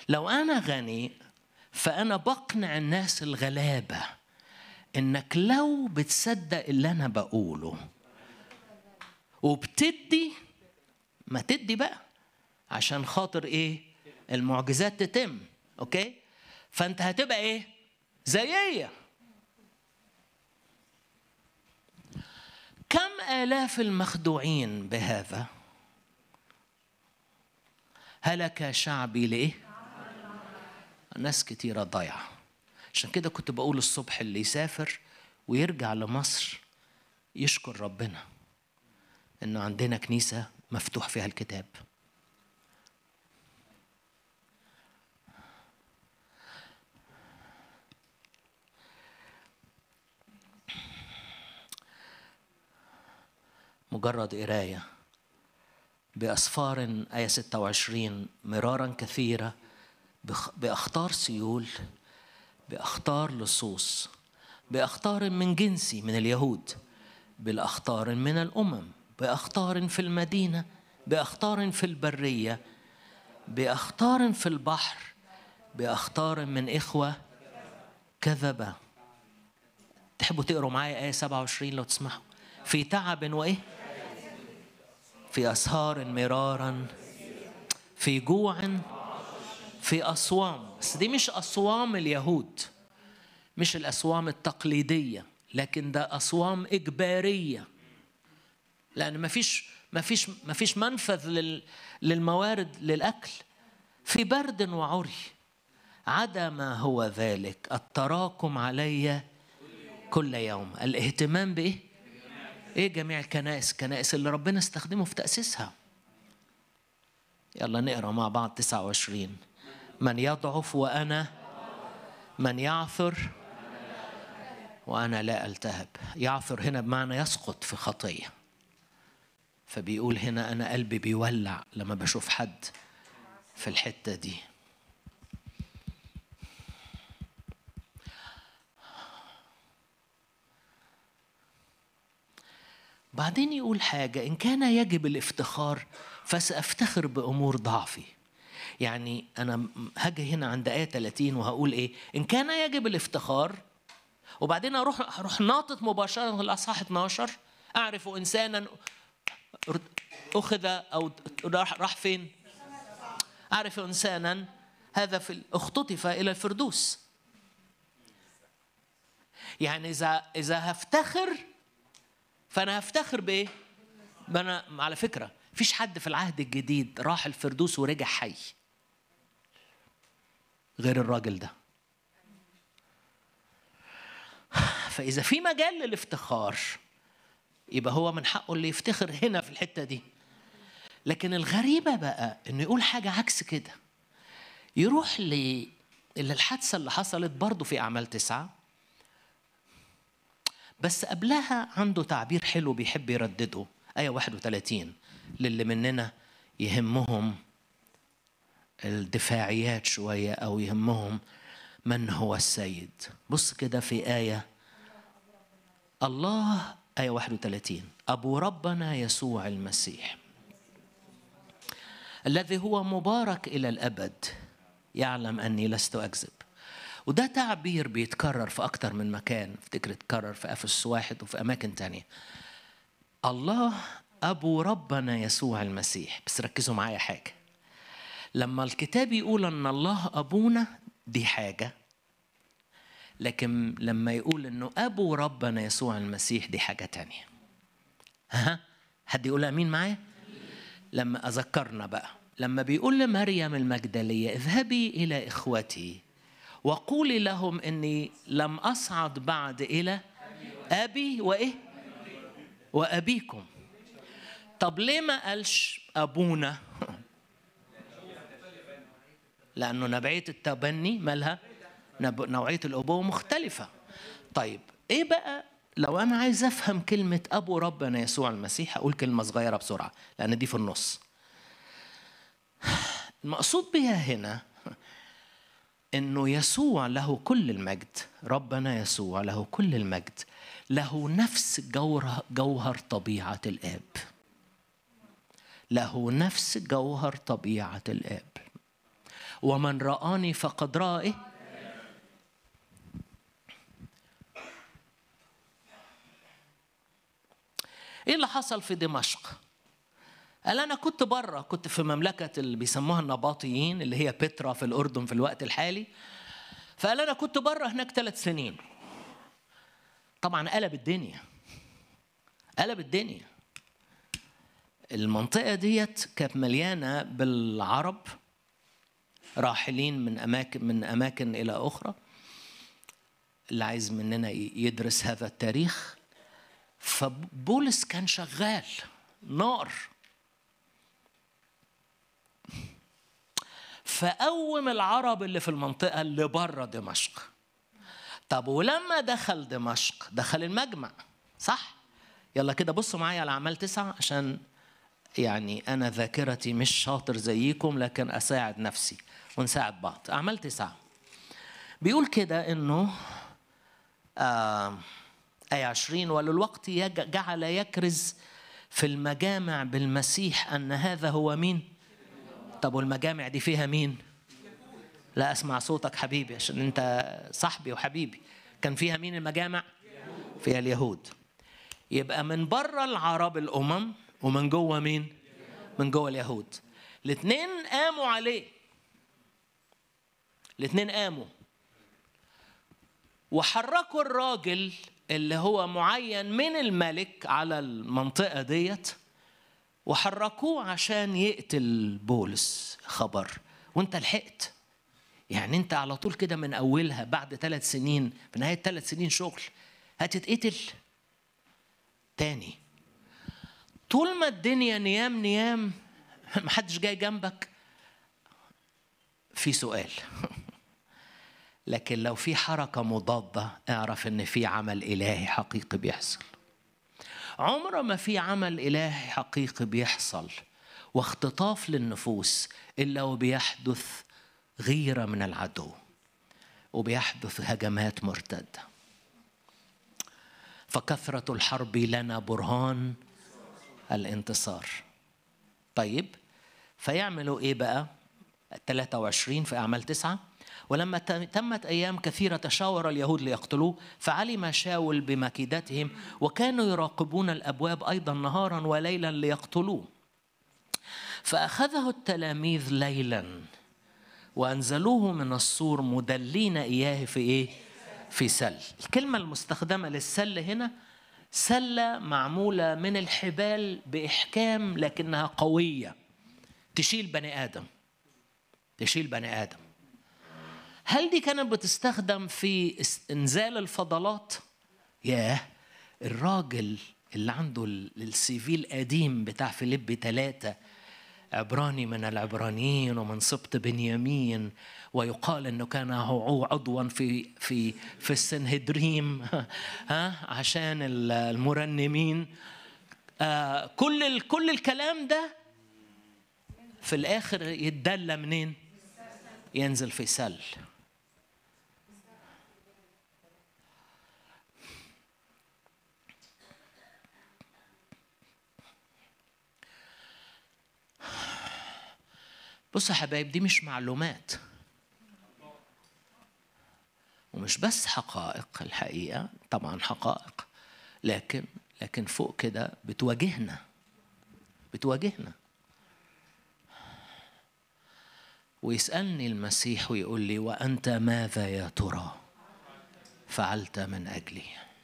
لو انا غني فانا بقنع الناس الغلابه انك لو بتصدق اللي انا بقوله وبتدي ما تدي بقى عشان خاطر ايه المعجزات تتم اوكي فانت هتبقى ايه زيي كم آلاف المخدوعين بهذا هلك شعبي لإيه؟ ناس كتيرة ضايعة عشان كده كنت بقول الصبح اللي يسافر ويرجع لمصر يشكر ربنا إنه عندنا كنيسة مفتوح فيها الكتاب مجرد قراية بأسفار آية 26 مرارا كثيرة بأخطار سيول بأخطار لصوص بأخطار من جنسي من اليهود بالأخطار من الأمم بأخطار في المدينة بأخطار في البرية بأخطار في البحر بأخطار من إخوة كذبة تحبوا تقروا معايا آية 27 لو تسمحوا في تعب وإيه في أسهار مرارا في جوع في أصوام بس دي مش أصوام اليهود مش الأصوام التقليدية لكن ده أصوام إجبارية لأن ما فيش ما فيش ما فيش منفذ لل للموارد للأكل في برد وعري عدا ما هو ذلك التراكم علي كل يوم الاهتمام بإيه؟ ايه جميع الكنائس الكنائس اللي ربنا استخدمه في تأسيسها يلا نقرا مع بعض 29 من يضعف وأنا من يعثر وأنا لا ألتهب يعثر هنا بمعنى يسقط في خطية فبيقول هنا أنا قلبي بيولع لما بشوف حد في الحتة دي بعدين يقول حاجة إن كان يجب الافتخار فسأفتخر بأمور ضعفي يعني أنا هاجي هنا عند آية 30 وهقول إيه إن كان يجب الافتخار وبعدين أروح أروح ناطط مباشرة الأصحاح 12 أعرف إنسانا أخذ أو راح راح فين؟ أعرف إنسانا هذا في اختطف إلى الفردوس يعني إذا إذا هفتخر فانا هفتخر بايه انا على فكره فيش حد في العهد الجديد راح الفردوس ورجع حي غير الراجل ده فاذا في مجال للافتخار يبقى هو من حقه اللي يفتخر هنا في الحته دي لكن الغريبه بقى انه يقول حاجه عكس كده يروح ل الحادثه اللي حصلت برضه في اعمال تسعه بس قبلها عنده تعبير حلو بيحب يردده آية 31 للي مننا يهمهم الدفاعيات شوية أو يهمهم من هو السيد بص كده في آية الله آية 31 أبو ربنا يسوع المسيح الذي هو مبارك إلى الأبد يعلم أني لست أكذب وده تعبير بيتكرر في أكتر من مكان افتكر اتكرر في أفس واحد وفي أماكن تانية الله أبو ربنا يسوع المسيح بس ركزوا معايا حاجة لما الكتاب يقول أن الله أبونا دي حاجة لكن لما يقول أنه أبو ربنا يسوع المسيح دي حاجة تانية ها حد يقول أمين معايا لما أذكرنا بقى لما بيقول لمريم المجدلية اذهبي إلى إخوتي وقولي لهم اني لم اصعد بعد الى ابي وايه وابيكم طب ليه ما قالش ابونا لانه نوعيه التبني مالها نوعيه الابوه مختلفه طيب ايه بقى لو انا عايز افهم كلمه ابو ربنا يسوع المسيح اقول كلمه صغيره بسرعه لان دي في النص المقصود بها هنا انه يسوع له كل المجد ربنا يسوع له كل المجد له نفس جوهر جوهر طبيعه الاب له نفس جوهر طبيعه الاب ومن رآني فقد رأى إيه؟ ايه اللي حصل في دمشق قال انا كنت بره كنت في مملكه اللي بيسموها النباطيين اللي هي بترا في الاردن في الوقت الحالي فقال انا كنت بره هناك ثلاث سنين طبعا قلب الدنيا قلب الدنيا المنطقه ديت كانت مليانه بالعرب راحلين من اماكن من اماكن الى اخرى اللي عايز مننا يدرس هذا التاريخ فبولس كان شغال نار فقوم العرب اللي في المنطقة اللي بره دمشق طب ولما دخل دمشق دخل المجمع صح؟ يلا كده بصوا معايا على أعمال تسعة عشان يعني أنا ذاكرتي مش شاطر زيكم لكن أساعد نفسي ونساعد بعض أعمال تسعة بيقول كده إنه آه آية 20 وللوقت جعل يكرز في المجامع بالمسيح أن هذا هو مين؟ طب والمجامع دي فيها مين؟ لا أسمع صوتك حبيبي عشان أنت صاحبي وحبيبي كان فيها مين المجامع؟ فيها اليهود يبقى من بره العرب الأمم ومن جوه مين؟ من جوه اليهود الاثنين قاموا عليه الاثنين قاموا وحركوا الراجل اللي هو معين من الملك على المنطقة ديت وحركوه عشان يقتل بولس خبر وانت لحقت يعني انت على طول كده من اولها بعد ثلاث سنين في نهاية ثلاث سنين شغل هتتقتل تاني طول ما الدنيا نيام نيام محدش جاي جنبك في سؤال لكن لو في حركة مضادة اعرف ان في عمل الهي حقيقي بيحصل عمر ما في عمل الهي حقيقي بيحصل واختطاف للنفوس الا وبيحدث غيره من العدو وبيحدث هجمات مرتده فكثره الحرب لنا برهان الانتصار طيب فيعملوا ايه بقى 23 في اعمال تسعه ولما تمت أيام كثيرة تشاور اليهود ليقتلوه فعلم شاول بمكيدتهم وكانوا يراقبون الأبواب أيضا نهارا وليلا ليقتلوه فأخذه التلاميذ ليلا وأنزلوه من السور مدلين إياه في إيه؟ في سل الكلمة المستخدمة للسل هنا سلة معمولة من الحبال بإحكام لكنها قوية تشيل بني آدم تشيل بني آدم هل دي كانت بتستخدم في انزال الفضلات؟ ياه الراجل اللي عنده السي في القديم بتاع فيليب ثلاثة عبراني من العبرانيين ومن سبط بنيامين ويقال انه كان هو عضوا في في في السنهدريم ها عشان المرنمين آه كل كل الكلام ده في الاخر يتدلى منين؟ ينزل في سل بصوا يا حبايب دي مش معلومات ومش بس حقائق الحقيقة طبعا حقائق لكن لكن فوق كده بتواجهنا بتواجهنا ويسألني المسيح ويقول لي وأنت ماذا يا ترى فعلت من أجلي